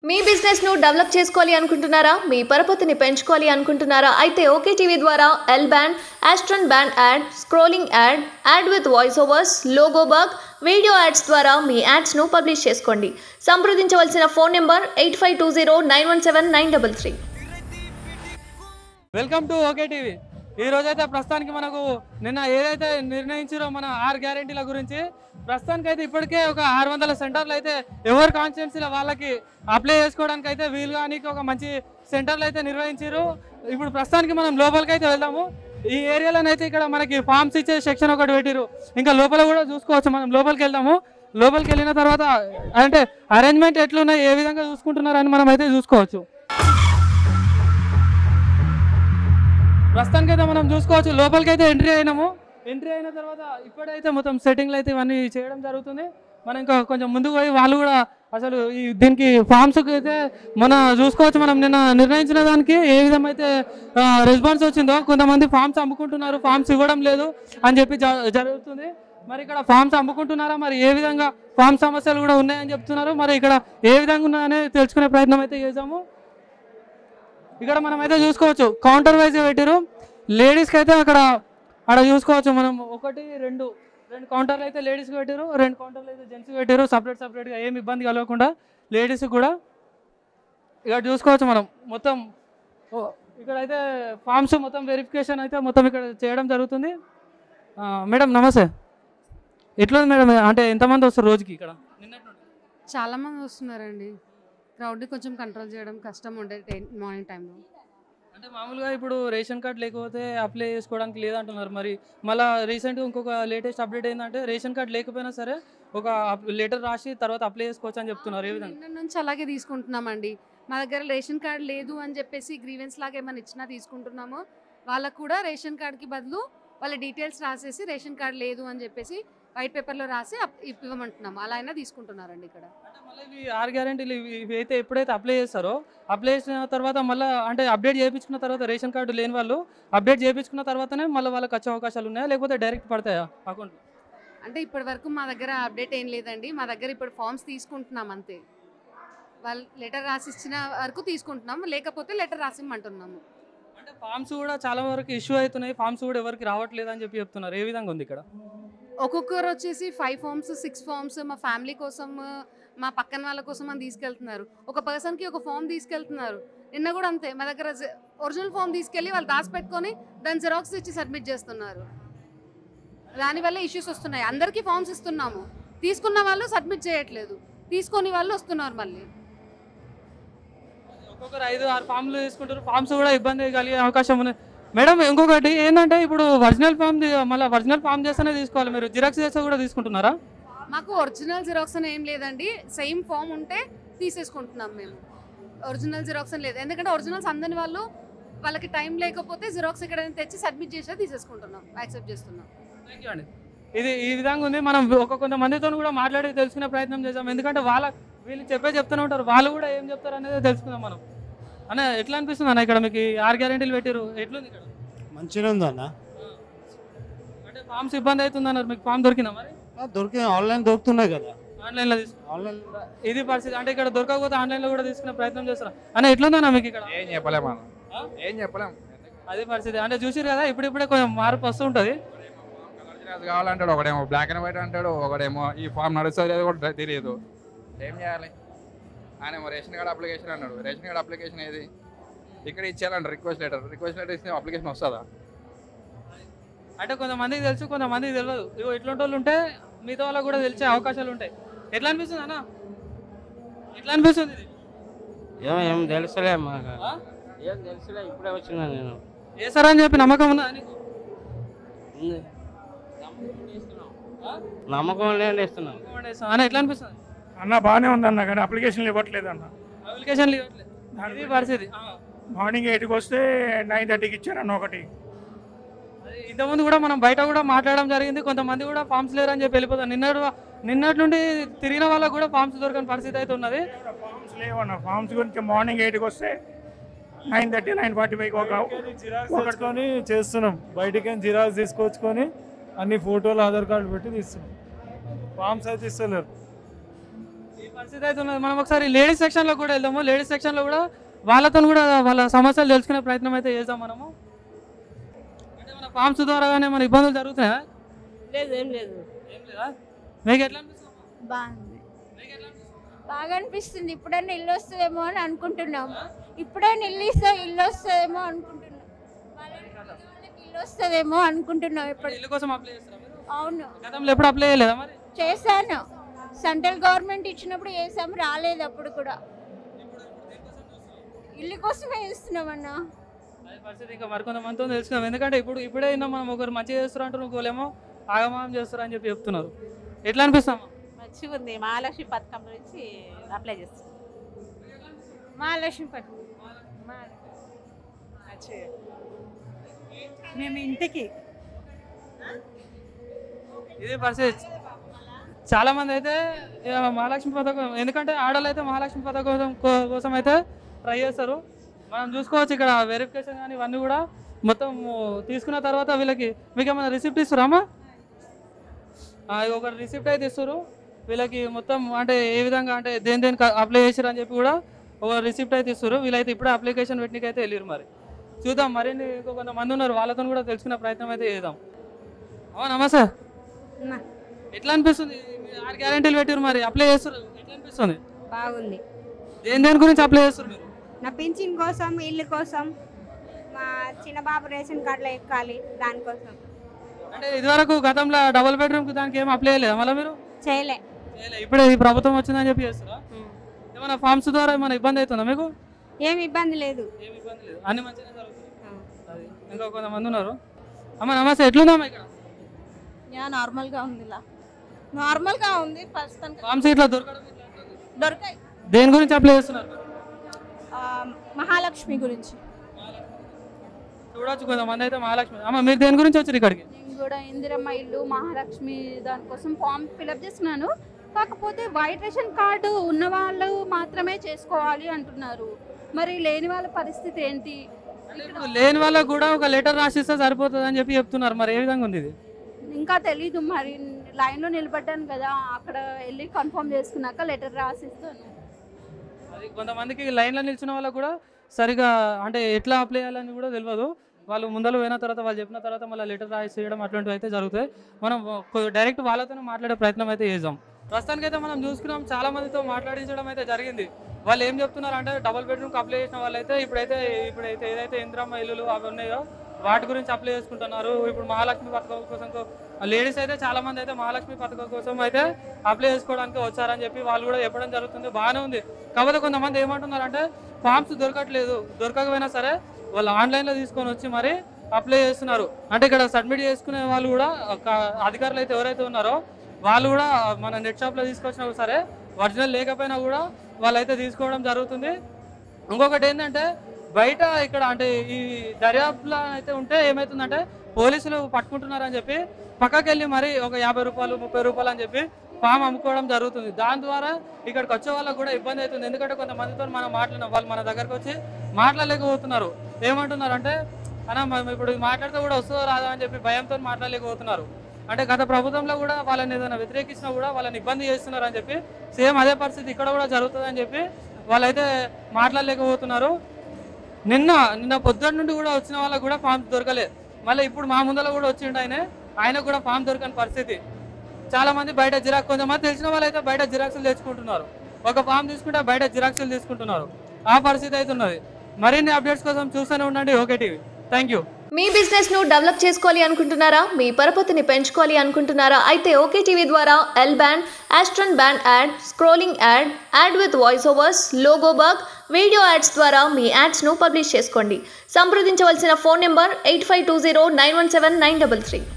మీ business ను develop చేసుకోవాలి అనుకుంటున్నారా మీ పరపతిని పెంచుకోవాలి అనుకుంటున్నారా అయితే ఓకే టీవీ ద్వారా L band astron band ad scrolling ad ad with voice overs logo bug video ads ద్వారా మీ యాడ్స్ ను పబ్లిష్ చేసుకోండి సంప్రదించవలసిన phone number eight five two zero nine one seven nine double three welcome to OK TV ఈ రోజైతే ప్రస్తుతానికి మనకు నిన్న ఏదైతే నిర్ణయించారో మన ఆరు గ్యారెంటీల గురించి ప్రస్తుతానికి అయితే ఇప్పటికే ఒక ఆరు వందల సెంటర్లు అయితే ఎవరి కాన్స్టిట్యున్సీలో వాళ్ళకి అప్లై చేసుకోవడానికి అయితే వీలు కానీ ఒక మంచి సెంటర్లు అయితే నిర్వహించారు ఇప్పుడు ప్రస్తుతానికి మనం లోపలికి అయితే వెళ్దాము ఈ ఏరియాలోనైతే అయితే ఇక్కడ మనకి ఫార్మ్స్ ఇచ్చే సెక్షన్ ఒకటి పెట్టిరు ఇంకా లోపల కూడా చూసుకోవచ్చు మనం లోపలికి వెళ్దాము లోపలికి వెళ్ళిన తర్వాత అంటే అరేంజ్మెంట్ ఎట్లున్నాయి ఏ విధంగా చూసుకుంటున్నారు అని మనం అయితే చూసుకోవచ్చు ప్రస్తుతానికి అయితే మనం చూసుకోవచ్చు లోపలికి అయితే ఎంట్రీ అయినాము ఎంట్రీ అయిన తర్వాత ఇప్పుడైతే మొత్తం సెట్టింగ్లు అయితే ఇవన్నీ చేయడం జరుగుతుంది మనం ఇంకా కొంచెం ముందుకు పోయి వాళ్ళు కూడా అసలు ఈ దీనికి ఫామ్స్ అయితే మన చూసుకోవచ్చు మనం నిన్న నిర్ణయించిన దానికి ఏ విధంగా అయితే రెస్పాన్స్ వచ్చిందో కొంతమంది ఫామ్స్ అమ్ముకుంటున్నారు ఫామ్స్ ఇవ్వడం లేదు అని చెప్పి జ- జరుగుతుంది మరి ఇక్కడ ఫామ్స్ అమ్ముకుంటున్నారా మరి ఏ విధంగా ఫామ్ సమస్యలు కూడా ఉన్నాయని చెప్తున్నారు మరి ఇక్కడ ఏ విధంగా ఉన్నాయని తెలుసుకునే ప్రయత్నం అయితే చేసాము ఇక్కడ మనం అయితే చూసుకోవచ్చు కౌంటర్ వైజ్ పెట్టారు లేడీస్కి అయితే అక్కడ అక్కడ చూసుకోవచ్చు మనం ఒకటి రెండు రెండు కౌంటర్లు అయితే లేడీస్కి పెట్టారు రెండు కౌంటర్లు అయితే జెంట్స్కి పెట్టారు సపరేట్ సపరేట్గా ఏమి ఇబ్బంది కలగకుండా లేడీస్కి కూడా ఇక్కడ చూసుకోవచ్చు మనం మొత్తం ఓ, ఇక్కడైతే ఫామ్స్ మొత్తం వెరిఫికేషన్ అయితే మొత్తం ఇక్కడ చేయడం జరుగుతుంది ఆ, మేడం నమస్తే ఎట్లుంది మేడం అంటే ఎంతమంది వస్తారు రోజుకి ఇక్కడ నిన్నటి నుండి చాలా మంది వస్తున్నారండి క్రౌడ్ని కొంచెం కంట్రోల్ చేయడం కష్టం ఉండే టైం- మార్నింగ్ టైంలో అంటే మామూలుగా ఇప్పుడు రేషన్ కార్డ్ లేకపోతే అప్లై చేసుకోవడానికి లేదంటున్నారు మరి మళ్ళీ రీసెంట్గా ఇంకొక లేటెస్ట్ అప్డేట్ ఏంటంటే రేషన్ కార్డ్ లేకపోయినా సరే ఒక లెటర్ రాసి తర్వాత అప్లై చేసుకోవచ్చు అని చెప్తున్నారు ఏ విధంగా నిన్న నుంచి అలాగే తీసుకుంటున్నామండి మా దగ్గర రేషన్ కార్డ్ లేదు అని చెప్పేసి గ్రీవెన్స్ లాగా ఏమైనా ఇచ్చినా తీసుకుంటున్నాము వాళ్ళకు కూడా రేషన్ కార్డ్కి బదులు వాళ్ళ డీటెయిల్స్ రాసేసి రేషన్ కార్డ్ లేదు అని చెప్పేసి వైట్ పేపర్లో రాసి అప్- ఇవ్వమంటున్నాము అలా అయినా తీసుకుంటున్నారండి ఇక్కడ అంటే మళ్ళీ ఇవి ఆరు గ్యారెంటీలు ఇవి ఇవి అయితే ఎప్పుడైతే అప్లై చేస్తారో అప్లై చేసిన తర్వాత మళ్ళీ అంటే అప్డేట్ చేయించుకున్న తర్వాత రేషన్ కార్డు లేని వాళ్ళు అప్డేట్ చేయించుకున్న తర్వాతనే మళ్ళీ వాళ్ళకి వచ్చే అవకాశాలు ఉన్నాయా లేకపోతే డైరెక్ట్ పడతాయా అకౌంట్ అంటే ఇప్పటి వరకు మా దగ్గర అప్డేట్ ఏం లేదండి మా దగ్గర ఇప్పుడు ఫామ్స్ తీసుకుంటున్నాం అంతే వాళ్ళు లెటర్ రాసి ఇచ్చిన వరకు తీసుకుంటున్నాం లేకపోతే లెటర్ రాసిమ్మంటున్నాము అంటే ఫామ్స్ కూడా చాలా వరకు ఇష్యూ అవుతున్నాయి ఫామ్స్ కూడా ఎవరికి రావట్లేదు అని చెప్పి చెప్తున్నారు ఏ విధంగా ఉంది ఇక్కడ ఒక్కొక్కరు వచ్చేసి ఫైవ్ ఫామ్స్ సిక్స్ ఫామ్స్ మా ఫ్యామిలీ కోసం మా పక్కన వాళ్ళ కోసం అని తీసుకెళ్తున్నారు ఒక పర్సన్కి ఒక ఫామ్ తీసుకెళ్తున్నారు నిన్న కూడా అంతే మా దగ్గర ఒరిజినల్ ఫామ్ తీసుకెళ్ళి వాళ్ళు దాచిపెట్టుకొని దాని జెరాక్స్ ఇచ్చి సబ్మిట్ చేస్తున్నారు దానివల్ల ఇష్యూస్ వస్తున్నాయి అందరికీ ఫామ్స్ ఇస్తున్నాము తీసుకున్న వాళ్ళు సబ్మిట్ చేయట్లేదు తీసుకొని వాళ్ళు వస్తున్నారు మళ్ళీ ఒక్కొక్కరు ఐదు ఆరు ఫామ్లు తీసుకుంటారు ఫామ్స్ కూడా ఇబ్బంది కలిగే అవకాశం ఉంది మేడం ఇంకొకటి ఏంటంటే ఇప్పుడు ఒరిజినల్ ఫామ్ మళ్ళీ ఒరిజినల్ ఫామ్ చేస్తేనే తీసుకోవాలి మీరు జిరాక్స్ చేస్తే కూడా తీసుకుంటున్నారా మాకు ఒరిజినల్ జిరాక్స్ అని ఏం లేదండి సేమ్ ఫామ్ ఉంటే తీసేసుకుంటున్నాం మేము ఒరిజినల్ జిరాక్స్ అని లేదు ఎందుకంటే ఒరిజినల్స్ అందని వాళ్ళు వాళ్ళకి టైం లేకపోతే జిరాక్స్ ఎక్కడైనా తెచ్చి సబ్మిట్ చేసి తీసేసుకుంటున్నాం యాక్సెప్ట్ చేస్తున్నాం థ్యాంక్ యూ అండి ఇది ఈ విధంగా ఉంది మనం ఒక కొంతమందితో కూడా మాట్లాడి తెలుసుకునే ప్రయత్నం చేసాం ఎందుకంటే వాళ్ళ వీళ్ళు చెప్పే చెప్తూనే ఉంటారు వాళ్ళు కూడా ఏం చెప్తారు అనేది తెలుసుకుందాం మనం అన్న ఎట్లా అనిపిస్తుంది అన్న ఇక్కడ మీకు ఈ ఆరు గ్యారెంటీలు పెట్టారు ఎట్లుంది ఇక్కడ మంచిగా ఉందన్న అంటే ఫామ్స్ ఇబ్బంది అవుతుంది అన్నారు మీకు ఫామ్ దొరికిందా మరి దొరికి ఆన్లైన్ దొరుకుతున్నాయి కదా ఆన్లైన్లో తీసుకు ఆన్లైన్ ఇది పరిస్థితి అంటే ఇక్కడ దొరకకపోతే ఆన్లైన్లో కూడా తీసుకునే ప్రయత్నం చేస్తారు అన్న ఎట్లుందన్న మీకు ఇక్కడ ఏం చెప్పలేము అన్న ఆ? ఏం చెప్పలేం అదే పరిస్థితి అంటే చూసిరు కదా ఇప్పుడిప్పుడే కొంచెం మార్పు వస్తుంటుంది కలర్ కావాలంటాడు ఒకడేమో బ్లాక్ అండ్ వైట్ అంటాడు ఒకడేమో ఈ ఫామ్ నడుస్తుంది అది కూడా తెలియదు ఏం చేయాలి ఆయన ఏమో రేషన్ కార్డ్ అప్లికేషన్ అన్నాడు రేషన్ కార్డ్ అప్లికేషన్ ఏది ఇక్కడ ఇచ్చేయాలంట రిక్వెస్ట్ లెటర్ రిక్వెస్ట్ లెటర్ ఇస్తే అప్లికేషన్ వస్తుందా అంటే కొంతమందికి తెలుసు కొంతమందికి తెలియదు ఇగో ఇట్లాంటి వాళ్ళు ఉంటే మిగతా వాళ్ళకి కూడా తెలిసే అవకాశాలు ఉంటాయి ఎట్లా అనిపిస్తుంది అన్న ఎట్లా అనిపిస్తుంది ఇది ఏం ఏం తెలుసులే మాకు ఆ? ఏం తెలుసులే ఇప్పుడే వచ్చినా నేను వేస్తారా అని చెప్పి నమ్మకం ఉందా నీకు ఉంది. నమ్మకం లేని ఇస్తున్నాం నమ్మకం ఉండేస్తా. అన్న ఎట్లా అనిపిస్తుంది అన్న బాగానే ఉందన్న కానీ అప్లికేషన్లు ఇవ్వట్లేదు అన్న అప్లికేషన్లు ఇవ్వట్లేదు ఇది పరిస్థితి ఆ. మార్నింగ్ ఎయిట్కి వస్తే నైన్ థర్టీకి ఇచ్చారన్న ఒకటి అది ఇంతకుముందు కూడా మనం బయట కూడా మాట్లాడడం జరిగింది కొంతమంది కూడా ఫామ్స్ లేరని చెప్పి వెళ్ళిపోతారు నిన్నటి వా- నిన్నటి నుండి తిరిగిన వాళ్ళకి కూడా ఫామ్స్ దొరకని పరిస్థితి అయితే ఉన్నది ఫామ్స్ లేవన్న ఫామ్స్ గురించి మార్నింగ్ ఎయిట్కి వస్తే nine thirty nine forty five ఒక జిరాక్స్ తెచ్చుకొని చేస్తున్నాం బయటికి జిరాక్స్ తీసుకొచ్చుకొని అన్ని ఫోటోలు ఆధార్ కార్డు పెట్టి తీస్తున్నాం ఫామ్స్ అయితే ఇస్తలేరు ఈ పరిస్థితి అయితే ఉన్నది మనం ఒకసారి లేడీస్ సెక్షన్లో కూడా వెళ్దాము లేడీస్ సెక్షన్లో కూడా వాళ్ళతో కూడా వాళ్ళ సమస్యలు తెలుసుకునే ప్రయత్నం అయితే చేద్దాం మనము అంటే మన ఫామ్స్ ద్వారాగానే మన ఇబ్బందులు జరుగుతున్నాయా లేదు ఏం లేదు ఏం లేదా మీకు ఎట్లా అనిపిస్తుంది బాగుంది మీకు ఎట్లా అనిపిస్తుంది బాగా అనిపిస్తుంది ఇప్పుడైనా ఇల్లు వస్తుందేమో అని అనుకుంటున్నాం ఇప్పుడైనా ఇల్లు ఇస్తే ఇల్లు వస్తుందేమో అనుకుంటున్నాం వాళ్ళకి వాళ్ళకి ఇల్లు వస్తుందేమో అనుకుంటున్నాం ఇప్పుడు ఇల్లు కోసం అప్లై చేస్తారా మీరు అవును గతంలో ఎప్పుడు అప్లై చేయలేదా మరి చేశాను సెంట్రల్ గవర్నమెంట్ ఇచ్చినప్పుడు చేసాము రాలేదు అప్పుడు కూడా ఇల్లు కోసమే ఇస్తున్నామన్నా అదే పరిస్థితి ఇంకా మరికొంతమందితో తెలుసుకున్నాం ఎందుకంటే ఇప్పుడు ఇప్పుడే విన్నాం మనం ఒకరు మంచిగా చేస్తారు అంటారు ఇంకోలేమో ఆగమాగం చేస్తారు అని చెప్పి చెప్తున్నారు ఎట్లా అనిపిస్తాం మంచిగా ఉంది మహాలక్ష్మి పథకం గురించి అప్లై చేస్తాం మహాలక్ష్మి పట్టు మేము ఇంటికి ఇది పరిస్థితి చాలా మంది అయితే ఇక మహాలక్ష్మి పథకం ఎందుకంటే ఆడవాళ్ళు అయితే మహాలక్ష్మి పథకం కోసం కో- కోసం అయితే ట్రై చేస్తారు మనం చూసుకోవచ్చు ఇక్కడ వెరిఫికేషన్ కానీ ఇవన్నీ కూడా మొత్తం తీసుకున్న తర్వాత వీళ్ళకి మీకు ఏమైనా రిసిప్ట్ ఇస్తారమ్మా ఒక రిసిప్ట్ అయితే ఇస్తారు వీళ్ళకి మొత్తం అంటే ఏ విధంగా అంటే దేని దేనికి అప్లై చేసారు అని చెప్పి కూడా ఒక రిసిప్ట్ అయితే ఇస్తారు వీళ్ళైతే ఇప్పుడే అప్లికేషన్ పెట్టినకి అయితే వెళ్ళారు మరి చూద్దాం మరిన్ని ఇంకో కొంతమంది ఉన్నారు వాళ్ళతో కూడా తెలుసుకునే ప్రయత్నం అయితే చేద్దాం అవునా నమస్తే ఎట్లా అనిపిస్తుంది మీరు ఆరు గ్యారెంటీలు పెట్టారు మరి అప్లై చేస్తారు ఎట్లా అనిపిస్తుంది బాగుంది దేని దేని గురించి అప్లై చేస్తారు మీరు నా పింఛన్ కోసం ఇల్లు కోసం మా చిన్న బాబు రేషన్ కార్డులో ఎక్కాలి దానికోసం అంటే ఇదివరకు గతంలో డబుల్ బెడ్రూమ్ దానికి ఏం అప్లై చేయలేదా మళ్ళీ మీరు చేయలే చేయలే ఇప్పుడే ఈ ప్రభుత్వం వచ్చిందని చెప్పి చేస్తారా ఏమైనా ఫార్మ్స్ ద్వారా ఏమైనా ఇబ్బంది అవుతుందా మీకు ఏమి ఇబ్బంది లేదు ఏమి ఇబ్బంది లేదు అన్ని మంచిగా జరుగుతుంది అది ఇంకా కొంతమంది ఉన్నారు అమ్మ నమస్తే ఎట్లుందమ్మా ఇక్కడ నార్మల్గా ఉంది ఇలా నార్మల్గా ఉంది ప్రస్తుతానికి ఫార్మ్స్ ఇట్లా దొరకడం ఇట్లా ఉంటుంది. దొరకాయి దేని గురించి అప్లై చేస్తున్నారు మీరు? ఆ, మహాలక్ష్మి గురించి చూడొచ్చు కొంతమంది అయితే మహాలక్ష్మి అమ్మ మీరు దేని గురించి వచ్చారు ఇక్కడికి నేను కూడా ఇందిరమ్మ ఇల్లు మహాలక్ష్మి దానికోసం ఫామ్ ఫిలప్ చేస్తున్నాను కాకపోతే వైట్ రేషన్ కార్డు ఉన్న వాళ్ళు మాత్రమే చేసుకోవాలి అంటున్నారు మరి లేని వాళ్ళ పరిస్థితి ఏంటి అంటే ఇప్పుడు లేని వాళ్ళకు కూడా ఒక లెటర్ రాసిస్తే సరిపోతుంది అని చెప్పి చెప్తున్నారు మరి ఏ విధంగా ఉంది ఇది ఇంకా తెలీదు మరి లైన్లో నిలబడ్డాను కదా అక్కడ వెళ్ళి కన్ఫర్మ్ చేసుకున్నాక లెటర్ రాసిస్తాను అది కొంతమందికి లైన్లో నిల్చున్న వాళ్ళకు కూడా సరిగా అంటే ఎట్లా అప్లై చేయాలని కూడా తెలియదు వాళ్ళు ముందర పోయిన తర్వాత వాళ్ళు చెప్పిన తర్వాత మళ్ళీ లెటర్ రాసి చేయడం అటువంటివి అయితే జరుగుతాయి మనం డైరెక్ట్ వాళ్ళతోనే మాట్లాడే ప్రయత్నం అయితే చేద్దాం ప్రస్తుతానికైతే మనం చూసుకున్నాం చాలా మందితో మాట్లాడించడం అయితే జరిగింది వాళ్ళు ఏం చెప్తున్నారు అంటే డబుల్ బెడ్రూమ్కి అప్లై చేసిన వాళ్ళైతే ఇప్పుడైతే ఇప్పుడైతే ఏదైతే ఇందిరమ్మ ఇల్లులు అవి ఉన్నాయో వాటి గురించి అప్లై చేసుకుంటున్నారు ఇప్పుడు మహాలక్ష్మి పథకం కోసం లేడీస్ అయితే చాలా మంది అయితే మహాలక్ష్మి పథకం కోసం అయితే అప్లై చేసుకోవడానికి వచ్చారని చెప్పి వాళ్ళు కూడా చెప్పడం జరుగుతుంది బాగానే ఉంది కాకపోతే కొంతమంది ఏమంటున్నారు అంటే ఫామ్స్ దొరకట్లేదు దొరకకపోయినా సరే వాళ్ళు ఆన్లైన్లో తీసుకొని వచ్చి మరి అప్లై చేస్తున్నారు అంటే ఇక్కడ సబ్మిట్ చేసుకునే వాళ్ళు కూడా ఒక అధికారులు అయితే ఎవరైతే ఉన్నారో వాళ్ళు కూడా మన నెట్ షాప్లో తీసుకొచ్చినా సరే ఒరిజినల్ లేకపోయినా కూడా వాళ్ళైతే తీసుకోవడం జరుగుతుంది ఇంకొకటి ఏంటంటే బయట ఇక్కడ అంటే ఈ దర్యాప్తులో అయితే ఉంటే ఏమవుతుందంటే పోలీసులు పట్టుకుంటున్నారని చెప్పి పక్కకి వెళ్ళి మరి ఒక యాభై రూపాయలు ముప్పై రూపాయలు అని చెప్పి ఫామ్ అమ్ముకోవడం జరుగుతుంది దాని ద్వారా ఇక్కడికి వచ్చే వాళ్ళకి కూడా ఇబ్బంది అవుతుంది ఎందుకంటే కొంతమందితో మనం మాట్లాడిన వాళ్ళు మన దగ్గరకు వచ్చి మాట్లాడలేకపోతున్నారు ఏమంటున్నారు అంటే అన్న మనం ఇప్పుడు మాట్లాడితే కూడా వస్తుందో రాదా అని చెప్పి భయంతో మాట్లాడలేకపోతున్నారు అంటే గత ప్రభుత్వంలో కూడా వాళ్ళని ఏదైనా వ్యతిరేకించినా కూడా వాళ్ళని ఇబ్బంది చేస్తున్నారు అని చెప్పి సేమ్ అదే పరిస్థితి ఇక్కడ కూడా జరుగుతుంది అని చెప్పి వాళ్ళైతే మాట్లాడలేకపోతున్నారు నిన్న నిన్న పొద్దున్న నుండి కూడా వచ్చిన వాళ్ళకి కూడా ఫామ్ దొరకలేదు మళ్ళీ ఇప్పుడు మా ముందర కూడా వచ్చిండు ఆయన ఆయన కూడా ఫామ్ దొరకని పరిస్థితి చాలా మంది బయట జిరాక్స్ కొంతమంది తెలిసిన వాళ్ళు అయితే బయట జిరాక్స్లు తెచ్చుకుంటున్నారు ఒక ఫామ్ తీసుకుంటే బయట జిరాక్స్లు తీసుకుంటున్నారు ఆ పరిస్థితి అయితే ఉన్నది మరిన్ని అప్డేట్స్ కోసం చూస్తూనే ఉండండి ఓకే టీవీ థ్యాంక్ యూ మీ బిజినెస్ ను డెవలప్ చేసుకోవాలి అనుకుంటున్నారా మీ పరపతిని పెంచుకోవాలి అనుకుంటున్నారా అయితే ఓకే టీవీ ద్వారా L band astron band ad scrolling ad ad with voice overs logo bug video ads ద్వారా మీ యాడ్స్ ను పబ్లిష్ చేసుకోండి సంప్రదించవలసిన phone number eight five two zero nine one seven nine double three